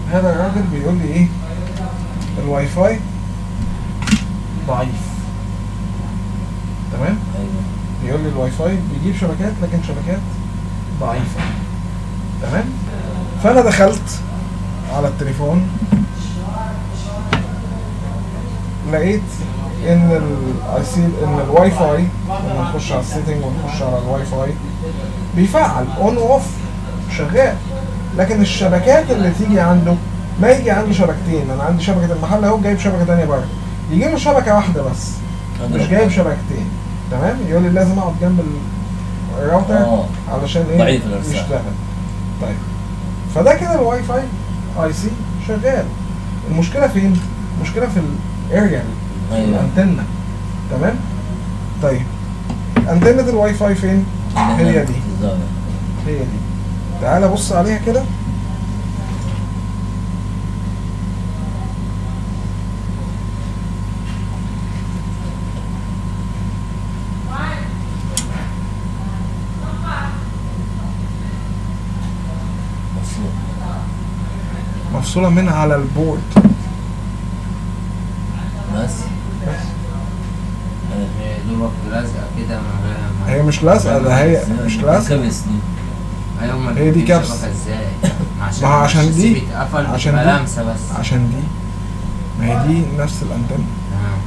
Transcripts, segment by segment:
هذا الراجل بيقول لي ايه الواي فاي ضعيف تمام ايوه بيقول لي الواي فاي بيجيب شبكات لكن شبكات ضعيفة تمام فانا دخلت على التليفون لقيت ان الاي سي ان الواي فاي لما نخش على السيتنج ونخش على الواي فاي بيفعل اون اوف شغال لكن الشبكات اللي تيجي عنده ما يجي عنده شبكتين انا عندي شبكه المحل اهو جايب شبكه تانية بره يجي له شبكه واحده بس مش جايب شبكتين تمام يقول لي لازم اقعد جنب ال- الراوتر اه علشان ايه ضعيف الإرسال. يشتغل طيب فده كده الواي فاي اي سي شغال المشكله فين المشكله في الاريا ايوه الانتنه تمام طيب انتنه الواي فاي فين هي دي. في الزاوية. هي دي تعالى بص عليها كده مفروض مفصوله منها على البورد بس هي دوبك لازقه كده ما ما- هي مش لازقه ده هي مش لازقه كبس دي ايوه ما هي دي بتجيب كبس. شبكة ازاي ما هو عشان السي دي- بيتقفل عشان بتبقى دي- لامسه بس عشان دي ما هي دي نفس الانتنه تمام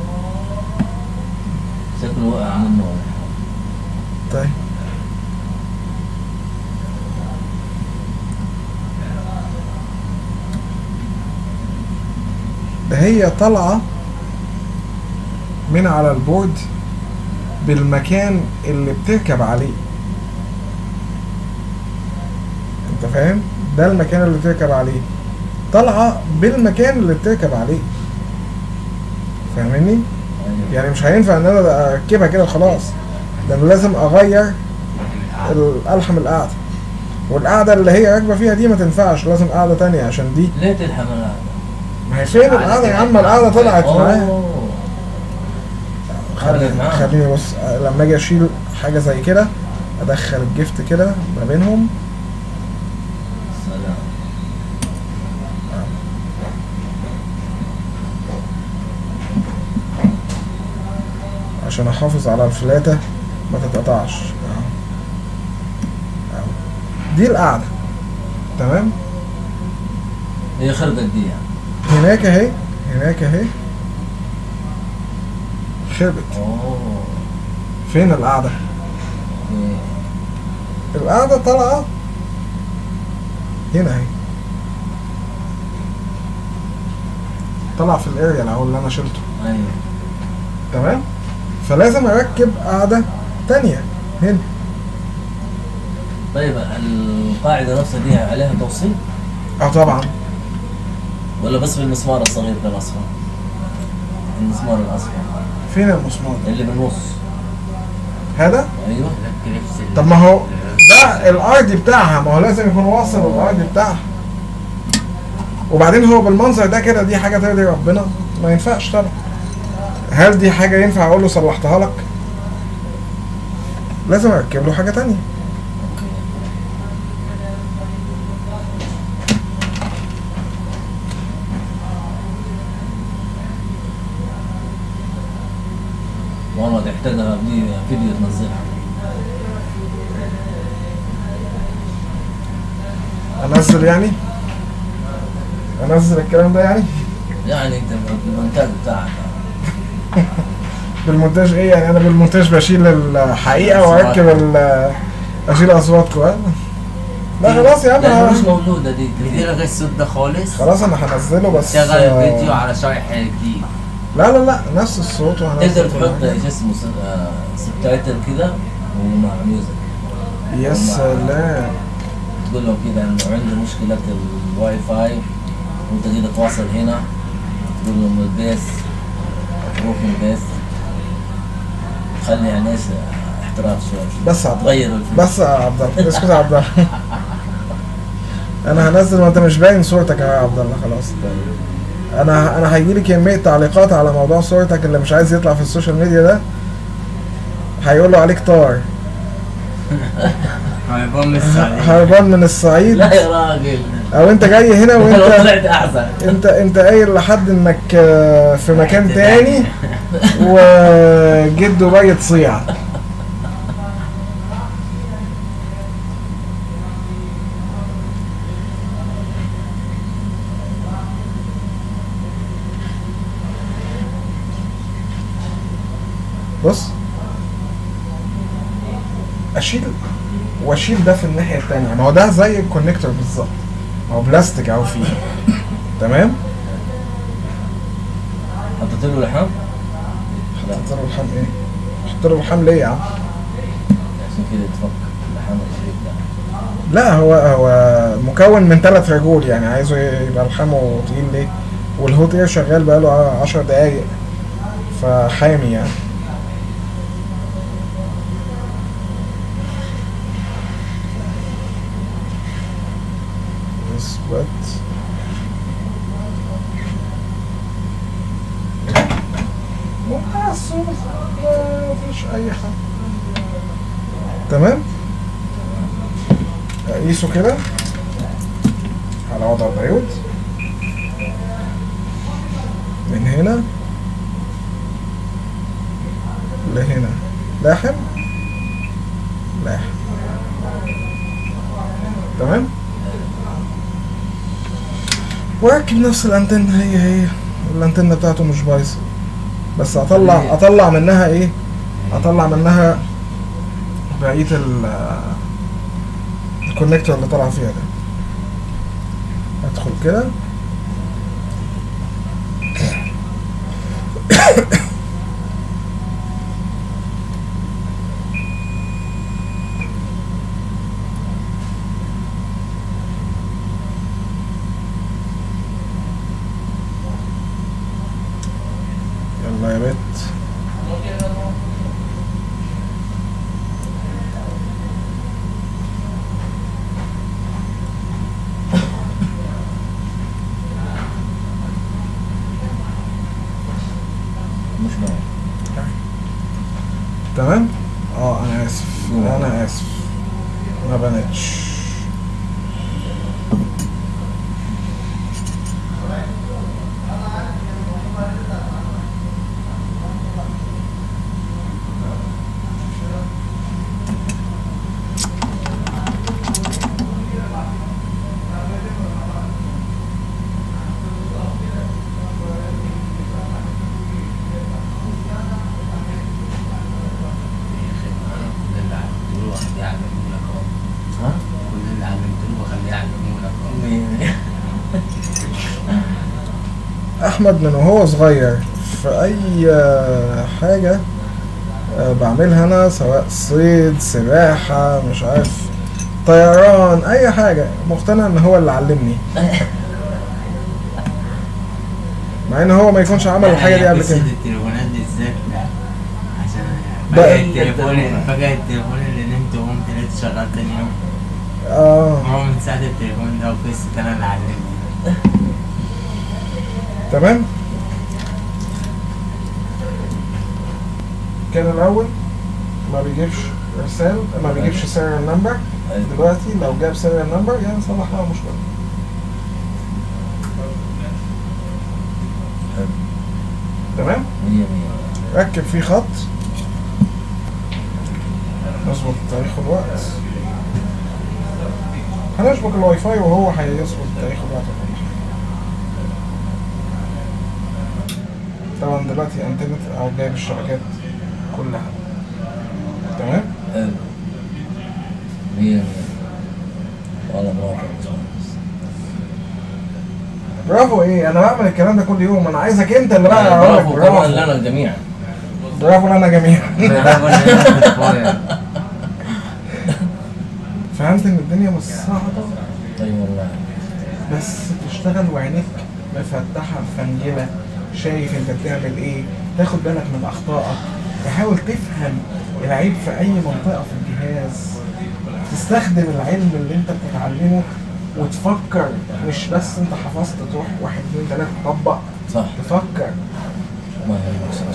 شكله وقع منه ولا حاجة. طيب ده هي طالعة من على البورد بالمكان اللي بتركب عليه انت فاهم ده المكان اللي بتركب عليه طالعة بالمكان اللي بتركب عليه فاهمني ايوه يعني مش هينفع ان انا اركبها كده وخلاص ده أنا لازم اغير الالحم القعده والقعده اللي هي راكبه فيها دي ما تنفعش لازم قعده تانية عشان دي ليه تلحم القعدة؟ ما هي فين القعده يا عم القعده طلعت معايا اوه خلي خلت معاها. خليني بص لما اجي اشيل حاجه زي كده ادخل الجفت كده ما بينهم سلام عشان احافظ على الفلاته ما تتقطعش أهو. أهو. دي القعده تمام هي خربت دي يعني هناك اهي هناك اهي خربت اوه فين القعده اوكي. القعده طالعه هنا اهي طلع في الاريا اللي هو اللي انا شلته ايوه تمام فلازم اركب قاعده تانية هنا طيب القاعدة نفسها دي عليها توصيل اه طبعا ولا بس بالمسمار الصغير ده الاصفر؟ المسمار الاصفر فين المسمار ده؟ اللي بالنص هذا ايوه لك نفس ال- طب ما هو ده الارضي بتاعها ما هو لازم يكون واصل الارضي بتاعها وبعدين هو بالمنظر ده كده دي حاجه ترضي ربنا ما ينفعش طبعا هل دي حاجه ينفع اقول له صلحتها لك لازم اركب له حاجه تانية اوكي والله تحتاجها دي فيديو تنزلها انزل يعني انزل الكلام ده يعني يعني انت المونتاج بتاعك بالمونتاج ايه يعني انا بالمونتاج بشيل الحقيقه واركب ال- اشيل اصواتكم ها لا خلاص يا عم لأنه مش أنا- موجودة دي دي لغي الصوت ده خالص خلاص انا هنزله بس شغل آه، الفيديو على شرح جديد لا لا لا نفس الصوت وهنزل تقدر كل تحط حاجة. شو اسمه سبتايتل كده ومع ميوزك يا سلام تقول لهم كده انه عندي مشكلة الواي فاي وانت كده تواصل هنا تقول لهم البيس روح من البيس خلي يعني ايش احتراف شوي بس يا عبد الله تغير الفيديو. بس يا عبد الله اسكت يا عبد الله انا هنزل ما انت مش باين صورتك يا عبد الله خلاص انا انا هيجي لي كميه تعليقات على موضوع صورتك اللي مش عايز يطلع في السوشيال ميديا ده هيقولوا عليك طار هيبقى من الصعيد هربان من الصعيد لا يا راجل او انت جاي هنا لو وانت طلعت احسن انت انت قايل لحد انك آه، في مكان تاني وجيت دبي تصيع بص اشيل واشيل ده في الناحيه التانيه ما هو ده زي الكونكتور بالظبط ما هو بلاستيك اهو فيه تمام حطيت له لحم لا حط له الحم ايه حط له الحم ليه يا عم عشان كده يتفك اللحم الشريك ده لا هو هو مكون من ثلاث رجول يعني عايزه يبقى لحمه تقيل ليه والهوت اير شغال بقاله 10 دقايق فحامي يعني اثبت بس ما فيش اي حاجه تمام قيسه كده على وضع الدايود من هنا لهنا لاحم لاحم تمام وركب نفس الانتنة هي هي الانتنة بتاعته مش بايظة بس اطلع اطلع منها ايه اطلع منها بقية ال الكونكتور اللي طلع فيها ده ادخل كده يلا يا بت مش معي تمام اه انا اسف انا اسف ما بنتش كل اللي علمته له خليه يعلمه لك اهو ها؟ كل اللي علمته له خليه يعلمه لك اهو مين؟ احمد من وهو صغير في اي آه، حاجة آه، بعملها انا سواء صيد سباحة مش عارف طيران اي حاجة مقتنع ان هو اللي علمني مع ان هو ما يكونش عمل الحاجة دي قبل قصة كده التليفونات دي ازاي لا. عشان بقى- فجأة التليفون فجأة التليفون اللي نمت وقمت لقيته شغال تاني يوم اه هو من ساعة التليفون ده وقصة انا اللي علمني تمام كان الاول ما بيجيبش رسال ما بيجيبش سيريال نمبر دلوقتي لو جاب سيريال نمبر يعني صلح لها مشكلة حلو. تمام مية مية ركب فيه خط نظبط التاريخ والوقت هنشبك الواي فاي وهو هيظبط التاريخ والوقت وكل حاجة طبعا دلوقتي انترنت او جايب الشبكات كلها تمام حلو مية مية والله برافو يا باشمهندس. برافو ايه انا بعمل الكلام ده كل يوم انا عايزك انت اللي بقى اقول لك برافو كمان برافو لنا جميعا برافو لنا جميعا برافو إن أنت بتتفرج. فهمت ان الدنيا مش صعبه اي والله بس تشتغل وعينيك مفتحة مفنجلة شايف انت بتعمل ايه تاخد بالك من اخطائك تحاول تفهم العيب في اي منطقة في الجهاز تستخدم العلم اللي انت بتتعلمه وتفكر مش بس انت حفظت تروح واحد اتنين تلاتة تطبق صح تفكر ما يهمك صح